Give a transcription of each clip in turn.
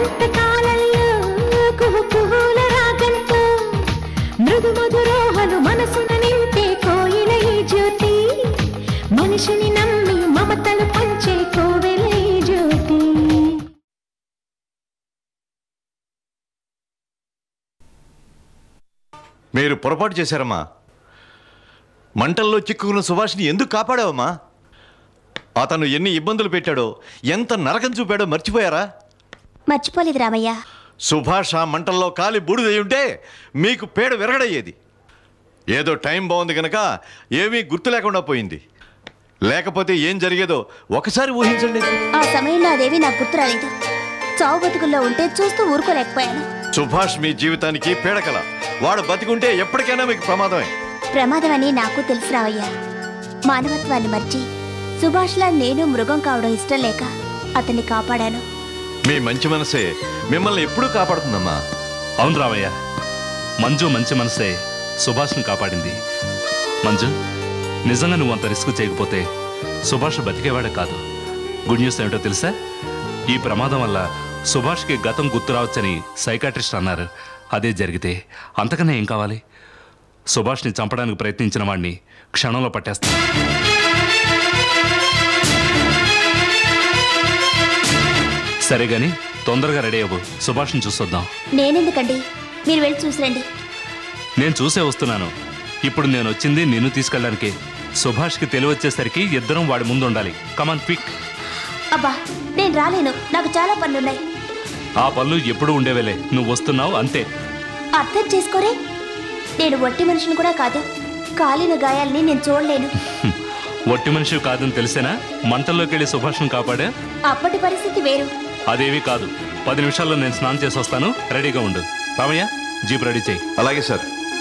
వసంత కాలంలో కుహు కుహుల రాగంతో మృదు మధురోహలు మనసున నింపే కోయిల ఈ జ్యోతి మనిషిని నమ్మి మమతలు పంచే కోవెల ఈ జ్యోతి మీరు పొరపాటు చేశారమ్మా మంటల్లో చిక్కుకున్న సుభాష్ని ఎందుకు కాపాడావమ్మా అతను ఎన్ని ఇబ్బందులు పెట్టాడో ఎంత నరకం చూపాడో మర్చిపోయారా మర్చిపోలేదు రామయ్య సుభాష్ ఆ మంటల్లో కాలి బూడిదై ఉంటే మీకు పేడ విరగడయ్యేది ఏదో టైం బాగుంది కనుక ఏమీ గుర్తు లేకుండా పోయింది లేకపోతే ఏం జరిగేదో ఒకసారి ఊహించండి ఆ సమయంలో అదేవి నాకు గుర్తు రాలేదు చావు బతుకుల్లో ఉంటే చూస్తూ ఊరుకోలేకపోయాను సుభాష్ మీ జీవితానికి పీడకల వాడు బతికుంటే ఎప్పటికైనా మీకు ప్రమాదమే ప్రమాదమని నాకు తెలుసు రావయ్య మానవత్వాన్ని మర్చి సుభాష్లా నేను మృగం కావడం ఇష్టం లేక అతన్ని కాపాడాను మీ మంచి మనసే మిమ్మల్ని ఎప్పుడూ కాపాడుతుందమ్మా అవును రామయ్య మంజు మంచి మనసే సుభాష్ను కాపాడింది మంజు నిజంగా నువ్వు అంత రిస్క్ చేయకపోతే సుభాష్ బతికేవాడే కాదు గుడ్ న్యూస్ ఏమిటో తెలుసా ఈ ప్రమాదం వల్ల సుభాష్కి గతం గుర్తు రావచ్చని సైకాట్రిస్ట్ అన్నారు అదే జరిగితే అంతకన్నా ఏం కావాలి సుభాష్ని చంపడానికి ప్రయత్నించిన వాడిని క్షణంలో పట్టేస్తాను సరే గాని తొందరగా రెడీ అవ్వు సుభాష్ని చూసొద్దాం నేనెందుకండి మీరు వెళ్ళి చూసిరండి నేను చూసే వస్తున్నాను ఇప్పుడు నేను వచ్చింది నిన్ను తీసుకెళ్ళడానికి సుభాష్కి తెలివచ్చేసరికి ఇద్దరం వాడి ముందు ఉండాలి కమాన్ క్విక్ అబ్బా నేను రాలేను నాకు చాలా పనులున్నాయి ఆ పనులు ఎప్పుడు ఉండేవేలే నువ్వు వస్తున్నావు అంతే అర్థం చేసుకోరే నేను వట్టి మనిషిని కూడా కాదు కాలిన గాయాల్ని నేను చూడలేను హ్మ్. ఒట్టి మనిషి కాదని తెలిసేనా మంటల్లోకి వెళ్ళి సుభాష్ను కాపాడా అప్పటి పరిస్థితి వేరు అదేవి కాదు పది నిమిషాల్లో నేను స్నానం చేసి వస్తాను రెడీగా ఉండు రామయ్య జీప్ రెడీ చేయి అలాగే సార్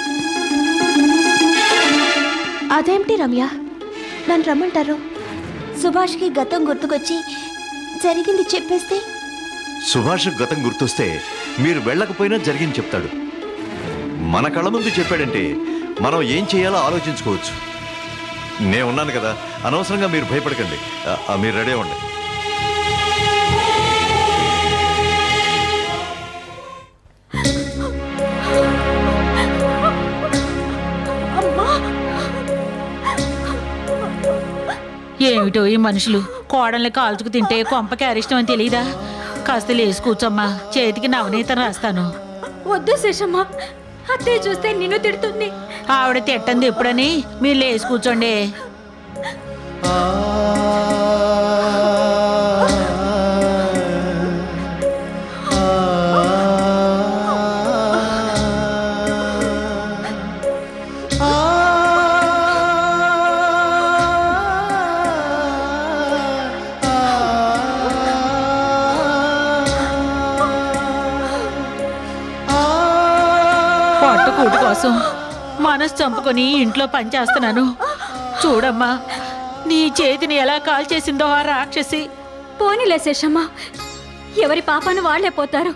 అదేమిటి రమ్య నన్ను రమ్మంటారు సుభాష్కి గతం గుర్తుకొచ్చి జరిగింది చెప్పేస్తే సుభాష్ గతం గుర్తొస్తే మీరు వెళ్ళకపోయినా జరిగింది చెప్తాడు మన కళ్ళ ముందు చెప్పాడంటే మనం ఏం చేయాలో ఆలోచించుకోవచ్చు నేను ఉన్నాను కదా అనవసరంగా మీరు భయపడకండి ఆ, ఆ, మీరు రెడీ అవ్వండి ఏమిటో ఈ మనుషులు కోడల్ని కాల్చుకు తింటే కొంపకి అరిష్టం అని తెలియదా కాస్త లేచి కూర్చోమ్మా చేతికి నవనీతం రాస్తాను వద్దు శేషమ్మ అత్తయ్య చూస్తే నిన్ను తిడుతుంది ఆవిడ తిట్టంది ఎప్పుడని మీరు లేచి కూర్చోండి పొట్ట కూటి కోసం మనసు చంపుకొని ఇంట్లో పనిచేస్తున్నాను చూడమ్మా నీ చేతిని ఎలా కాల్ చేసిందో ఆ రాక్షసి పోనీలే శేషమ్మ ఎవరి పాపాను వాళ్లే పోతారు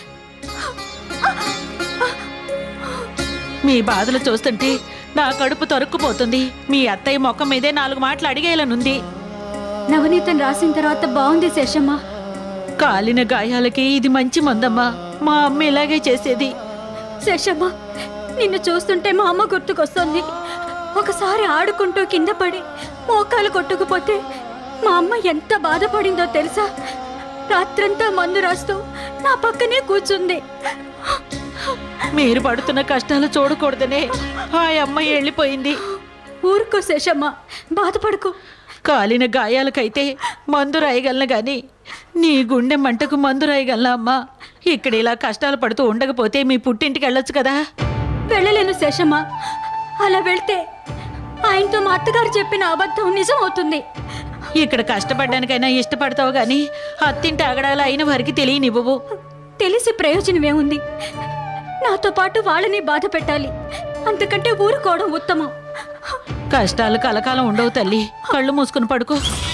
మీ బాధలు చూస్తుంటే నా కడుపు తరుక్కుపోతుంది మీ అత్తయ్య మొక్క మీదే నాలుగు మాటలు అడిగేయాలనుంది నవనీతం రాసిన తర్వాత బాగుంది శేషమ్మ కాలిన గాయాలకి ఇది మంచి మందమ్మా మా అమ్మ ఇలాగే చేసేది శేషమ్మ నిన్ను చూస్తుంటే మా అమ్మ గుర్తుకొస్తుంది ఒకసారి ఆడుకుంటూ కింద పడి మోకాలు కొట్టుకుపోతే మా అమ్మ ఎంత బాధపడిందో తెలుసా రాత్రంతా మందు రాస్తూ నా పక్కనే కూర్చుంది మీరు పడుతున్న కష్టాలు చూడకూడదనే ఆ అమ్మాయి వెళ్ళిపోయింది ఊరుకో శేషమ్మ బాధపడకు కాలిన గాయాలకైతే మందు రాయగలను గాని నీ గుండె మంటకు మందు రాయగలనా అమ్మా ఇక్కడ ఇలా కష్టాలు పడుతూ ఉండకపోతే మీ పుట్టింటికి వెళ్ళొచ్చు కదా వెళ్ళలేను శేషమ్మ అలా వెళ్తే ఆయనతో మా అత్తగారు చెప్పిన అబద్ధం నిజం అవుతుంది ఇక్కడ కష్టపడ్డానికైనా ఇష్టపడతావు గాని అత్తింటి అగడాలు అయిన వారికి తెలియనివ్వవు తెలిసి ప్రయోజనమేముంది నాతో పాటు వాళ్ళని బాధ పెట్టాలి అంతకంటే ఊరుకోవడం ఉత్తమం కష్టాలు కలకాలం ఉండవు తల్లి కళ్ళు మూసుకుని పడుకో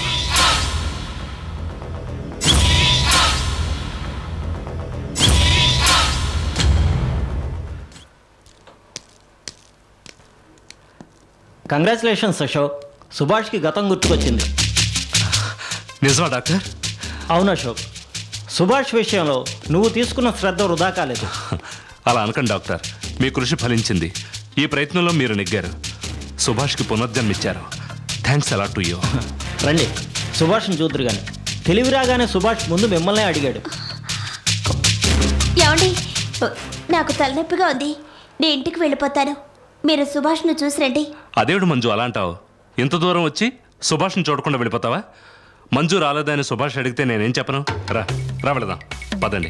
కంగ్రాచులేషన్స్ అశోక్ సుభాష్కి గతం గుర్తుకొచ్చింది నిజమా డాక్టర్ అవును అశోక్ సుభాష్ విషయంలో నువ్వు తీసుకున్న శ్రద్ధ వృధా కాలేదు అలా అనకండి డాక్టర్ మీ కృషి ఫలించింది ఈ ప్రయత్నంలో మీరు నెగ్గారు సుభాష్కి పునర్జన్మిచ్చారు థ్యాంక్స్ అలా టు యూ రండి సుభాష్ని చూద్దరు కానీ తెలివి రాగానే సుభాష్ ముందు మిమ్మల్నే అడిగాడు ఏమండి నాకు తలనొప్పిగా ఉంది నేను ఇంటికి వెళ్ళిపోతాను మీరు సుభాష్ను చూసి రండి అదేవిడు మంజు అలా అంటావు ఇంత దూరం వచ్చి సుభాష్ని చూడకుండా వెళ్ళిపోతావా మంజు రాలేదని సుభాష్ అడిగితే నేనేం చెప్పను రా రా వెళదాం పదండి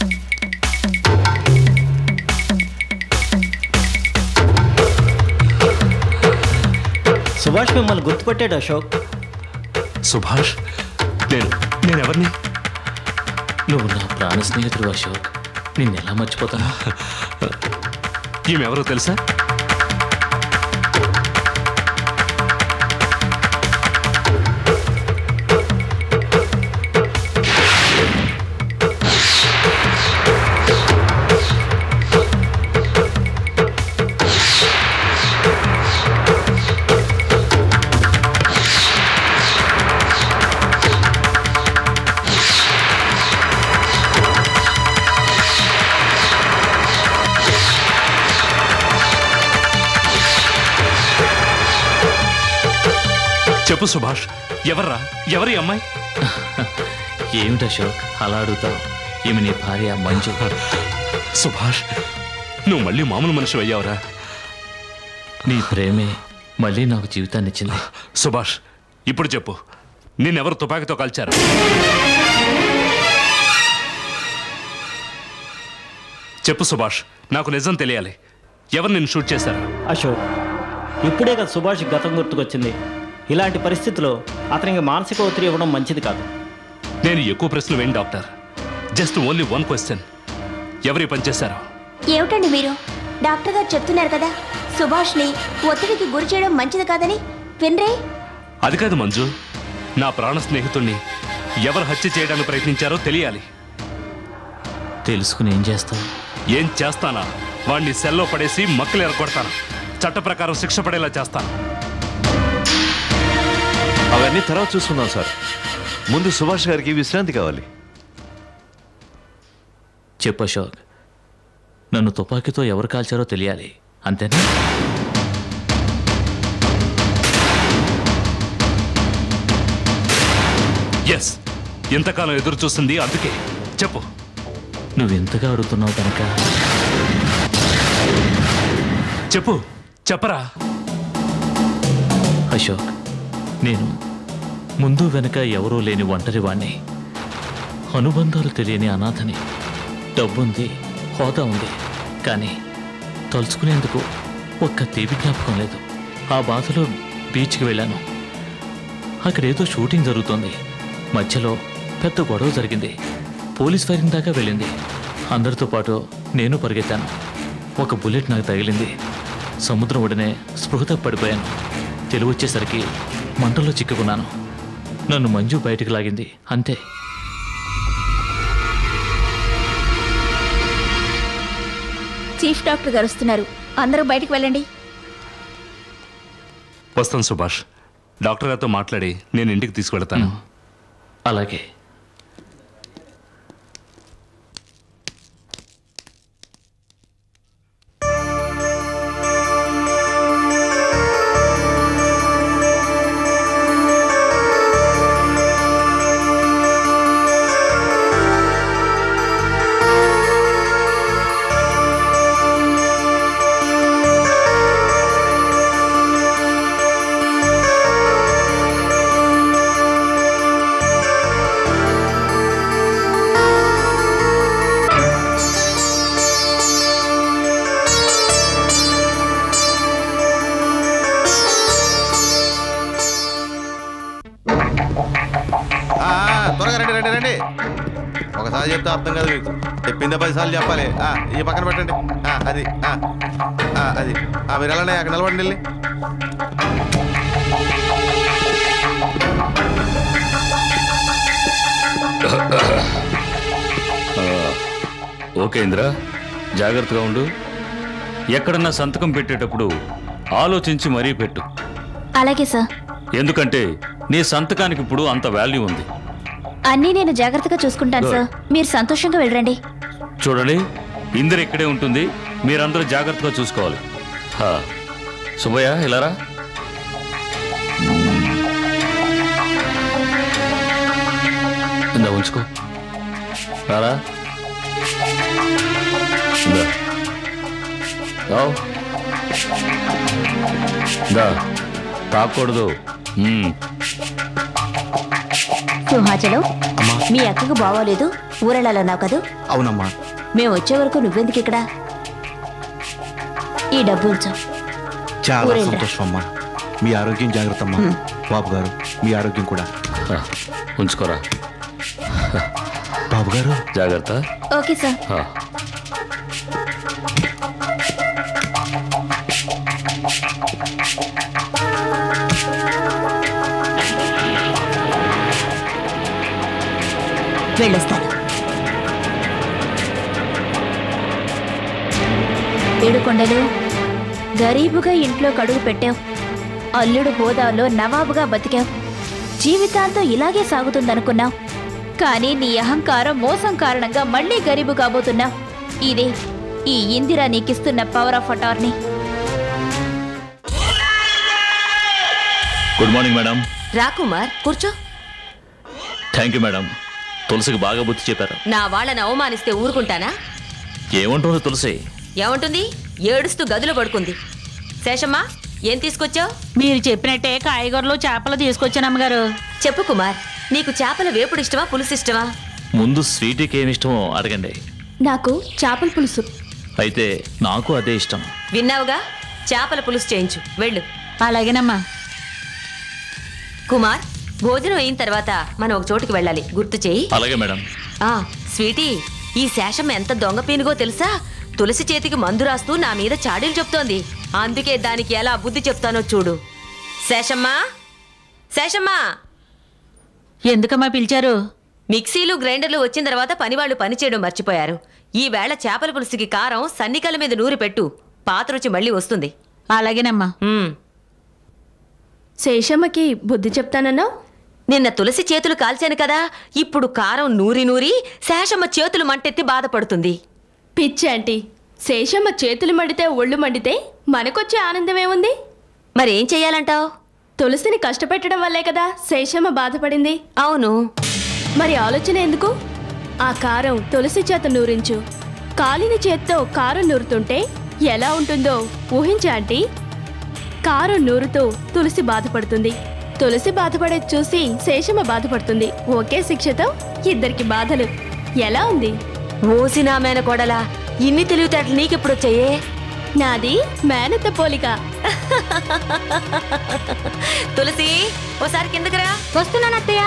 సుభాష్ మిమ్మల్ని గుర్తుపట్టాడు అశోక్ సుభాష్ నేను నేను ఎవరిని నువ్వు నా ప్రాణ స్నేహితుడు అశోక్ నిన్ను ఎలా మర్చిపోతాను ఈమె ఎవరో తెలుసా చెప్పు సుభాష్ ఎవర్రా ఎవరి అమ్మాయి ఏమిటి అశోక్ అలా అడుగుతావు ఈమె నీ భార్య మంజు సుభాష్ నువ్వు మళ్ళీ మామూలు మనిషి అయ్యావురా నీ ప్రేమే మళ్ళీ నాకు జీవితాన్ని ఇచ్చింది సుభాష్ ఇప్పుడు చెప్పు నిన్నెవరు తుపాకీతో కాల్చారు చెప్పు సుభాష్ నాకు నిజం తెలియాలి ఎవరు నిన్ను షూట్ చేశారు అశోక్ ఇప్పుడే కదా సుభాష్ గతం గుర్తుకొచ్చింది ఇలాంటి పరిస్థితిలో అతనికి మానసిక ఒత్తిడి ఇవ్వడం మంచిది కాదు నేను ఎక్కువ ప్రశ్నలు వేయండి doctor just only one question ఎవరి పని చేశారు ఏమిటండి మీరు డాక్టర్ గారు చెప్తున్నారు కదా సుభాష్ని ఒత్తిడికి గురి చేయడం మంచిది కాదని వినరే అది కాదు మంజు నా ప్రాణ స్నేహితుణ్ణి ఎవరు హత్య చేయడానికి ప్రయత్నించారో తెలియాలి తెలుసుకుని ఏం చేస్తావు ఏం చేస్తానా వాణ్ణి సెల్లో పడేసి మక్కలు ఎరగొడతాను చట్ట ప్రకారం శిక్ష పడేలా చేస్తాను అవన్నీ తర్వాత చూసుకుందాం సార్ ముందు సుభాష్ గారికి విశ్రాంతి కావాలి చెప్పు అశోక్ నన్ను తుపాకీతో ఎవరు కాల్చారో తెలియాలి అంతేనా ఎస్ ఇంతకాలం ఎదురు చూస్తుంది అందుకే చెప్పు నువ్వు ఎంతగా అడుగుతున్నావు కనుక చెప్పు చెప్పరా అశోక్ నేను ముందు వెనక ఎవరూ లేని ఒంటరి వాణ్ణి అనుబంధాలు తెలియని అనాథని డబ్బుంది హోదా ఉంది కానీ తలుచుకునేందుకు ఒక్క తీపి జ్ఞాపకం లేదు ఆ బాధలో బీచ్కి వెళ్ళాను అక్కడేదో షూటింగ్ జరుగుతోంది మధ్యలో పెద్ద గొడవ జరిగింది పోలీస్ ఫైరింగ్ దాకా వెళ్ళింది అందరితో పాటు నేను పరిగెత్తాను ఒక బుల్లెట్ నాకు తగిలింది సముద్రం ఒడినే స్పృహ తప్పి పడిపోయాను తెలివి వచ్చేసరికి మంటల్లో చిక్కుకున్నాను నన్ను మంజు బయటికి లాగింది అంతే చీఫ్ డాక్టర్ గారు వస్తున్నారు అందరూ బయటికి వెళ్ళండి వస్తాను సుభాష్ డాక్టర్ గారితో మాట్లాడి నేను ఇంటికి తీసుకువెళ్తాను అలాగే ఆ, ఆ, త్వరగా రండి రండి రండి ఒకసారి చెప్తే అర్థం కాదు మీకు చెప్పిందే పదిసార్లు చెప్పాలి ఆ, ఈ పక్కన పెట్టండి ఆ, అది ఆ, ఆ, అది ఆ, మీరు వెళ్ళండి అక్కడ నిలబడండి వెళ్ళి ఓకే ఇంద్ర జాగ్రత్తగా ఉండు ఎక్కడన్నా సంతకం పెట్టేటప్పుడు ఆలోచించి మరీ పెట్టు అలాగే సార్ ఎందుకంటే నీ సంతకానికి ఇప్పుడు అంత వాల్యూ ఉంది అన్నీ నేను జాగ్రత్తగా చూసుకుంటాను Good. సార్ మీరు సంతోషంగా వెళ్ళండి చూడండి ఇందిర ఇక్కడే ఉంటుంది మీరందరూ జాగ్రత్తగా చూసుకోవాలి హా. సుబ్బయ్య ఇలారా ఇందా ఉంచుకో రారా ఇందా రావు. ఇందా తాకూడదు మ్మ్. సింహాచలం మీ అక్కకు బాగోలేదు ఊరెళ్ళాలన్నావు కదూ అవునమ్మా మేము వచ్చే వరకు నువ్వెందుకు ఇక్కడ ఈ డబ్బు ఉంచు చాలా ఊరెళ్ళరా. సంతోషం అమ్మా మీ ఆరోగ్యం జాగ్రత్త అమ్మా బాబు గారు మీ ఆరోగ్యం కూడా హా. ఉంచుకోరా బాబు గారు జాగ్రత్త ఓకే సార్ హా. వెళ్ళొస్తాను ఏడుకొండలు గరీబుగా ఇంట్లో కడుగు పెట్టావు అల్లుడు హోదాలో నవాబుగా బతికావు జీవితాంతం ఇలాగే సాగుతుందనుకున్నావు కానీ నీ అహంకారం మోసం కారణంగా మళ్ళీ గరీబు కాబోతున్నావు ఇదే ఈ ఇందిరా నీకిస్తున్న power of attorney good morning madam రా కుమార్ కూర్చో థ్యాంక్ యూ మేడం తులసికి బాగా బుద్ధి చెప్పారు నా వాళ్ళని అవమానిస్తే ఊరుకుంటానా ఏమంటుందో తులసి ఏమంటుంది ఏడుస్తూ గదిలో పడుకుంది శేషమ్మా ఏం తీసుకొచ్చావు మీరు చెప్పినట్టే కాయగూరలు చేపలు తీసుకొచ్చాను అమ్మగారు చెప్పు కుమార్ నీకు చేపల వేపుడు ఇష్టమా పులుసు ఇష్టమా ముందు స్వీటీకి ఏమి ఇష్టమో అడగండి నాకు చేపల పులుసు అయితే నాకు అదే ఇష్టం విన్నావుగా చేపల పులుసు చేయించు వెళ్ళు అలాగేనమ్మా కుమార్ భోజనం అయిన తర్వాత మనం ఒక చోటుకి వెళ్ళాలి గుర్తు చేయి అలాగే మేడం ఆ స్వీటీ ఈ శేషం ఎంత దొంగ పీనుగో తెలుసా తులసి చేతికి మందు రాస్తూ నా మీద చాడీలు చెప్తోంది అందుకే దానికి ఎలా బుద్ధి చెప్తానో చూడు శేషమ్మా శేషమ్మా ఎందుకమ్మా పిలిచారు మిక్సీలు గ్రైండర్లు వచ్చిన తర్వాత పనివాళ్లు పనిచేయడం మర్చిపోయారు ఈ వేళ చేపల పులుసుకి కారం సన్నికల మీద నూరి పెట్టు పాత రుచి మళ్ళీ వస్తుంది అలాగేనమ్మా శేషమ్మకి బుద్ధి చెప్తానన్నావు నిన్న తులసి చేతులు కాల్చాను కదా ఇప్పుడు కారం నూరి నూరి శేషమ్మ చేతులు మంటెత్తి బాధపడుతుంది పిచ్చి ఆంటీ శేషమ్మ చేతులు మండితే ఒళ్ళు మండితే మనకొచ్చే ఆనందం ఏముంది మరేం చెయ్యాలంటావు తులసిని కష్టపెట్టడం వల్లే కదా శేషమ్మ బాధపడింది అవును మరి ఆలోచన ఎందుకు ఆ కారం తులసి చేత నూరించు కాలిన చేత్తో కారం నూరుతుంటే ఎలా ఉంటుందో ఊహించా ఆంటీ కారం నూరుతూ తులసి బాధపడుతుంది తులసి బాధపడేది చూసి శేషమ్మ బాధపడుతుంది ఒకే శిక్షతో ఇద్దరికి బాధలు ఎలా ఉంది ఓసి నా మేన కోడలా ఇన్ని తెలివితేటలు నీకెప్పుడు వచ్చాయే నాది మేనత్త పోలిక తులసి ఓసారి కిందకి రా వస్తున్నాను అత్తయ్య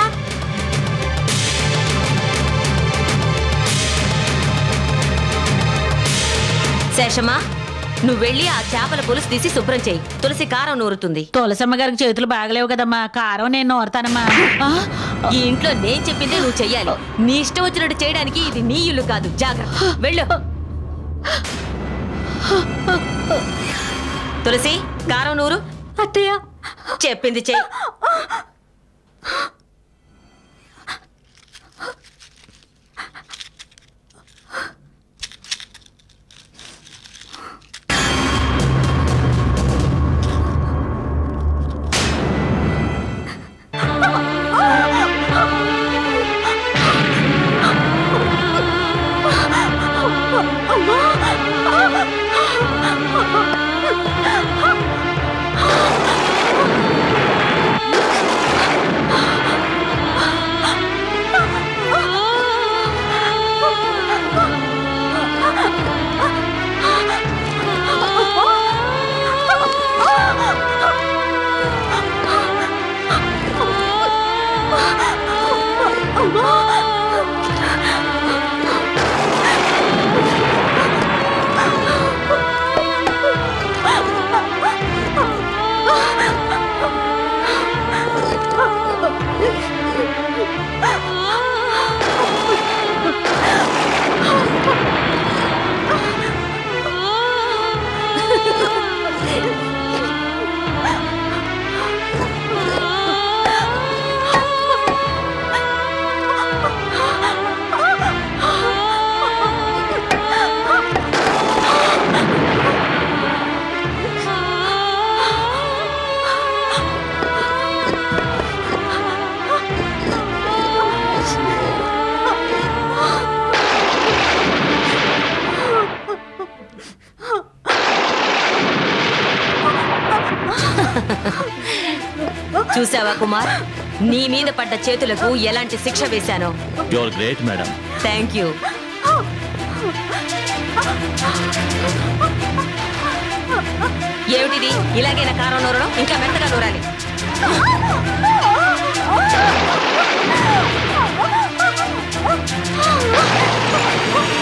శేషమ్మా నువ్వు వెళ్ళి ఆ చేపల పులుసు తీసి శుభ్రం చేయి తులసి కారం నూరుతుంది తులసమ్మ గారికి చేతులు బాగలేవు కదమ్మా కారం నేను నోరుతానమ్మా ఆ, ఈ ఇంట్లో నేను చెప్పిందే నువ్వు చెయ్యాలి నీ ఇష్టం వచ్చినట్టు చేయడానికి ఇది నీ ఇల్లు కాదు జాగ్రత్త వెళ్ళు తులసి కారం నూరు అత్తయ్య చెప్పింది చెయ్యి అమ్మా చూసావా కుమార్ నీ మీద పడ్డ చేతులకు ఎలాంటి శిక్ష వేశానో you are great madam thank you ఏమిటిది ఇలాగైనా కారం నూరడం ఇంకా మెత్తగా నూరాలి ఆ